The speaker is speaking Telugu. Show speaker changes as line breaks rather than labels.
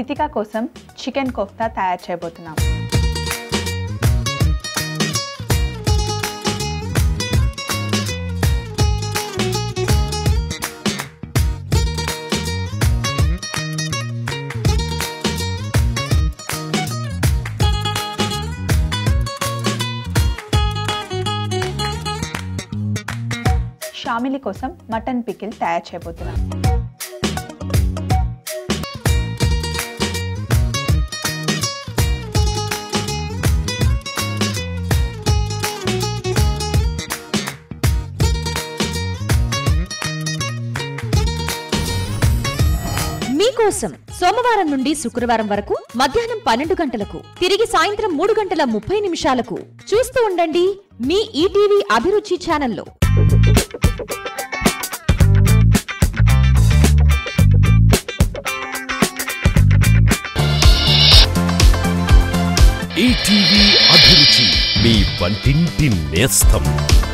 రితిక కోసం చికెన్ కోఫ్తా తయారు చేయబోతున్నాం షామిలి కోసం మటన్ పికిల్ తయారు చేయబోతున్నాం
మీకోసం సోమవారం నుండి శుక్రవారం వరకు మధ్యాహ్నం పన్నెండు గంటలకు తిరిగి సాయంత్రం మూడు గంటల ముప్పై నిమిషాలకు చూస్తూ ఉండండి మీ ఈటీవీ అభిరుచి ఛానల్లో
ఈటీవీ అభిరుచి మీ వంటింటి నేస్తం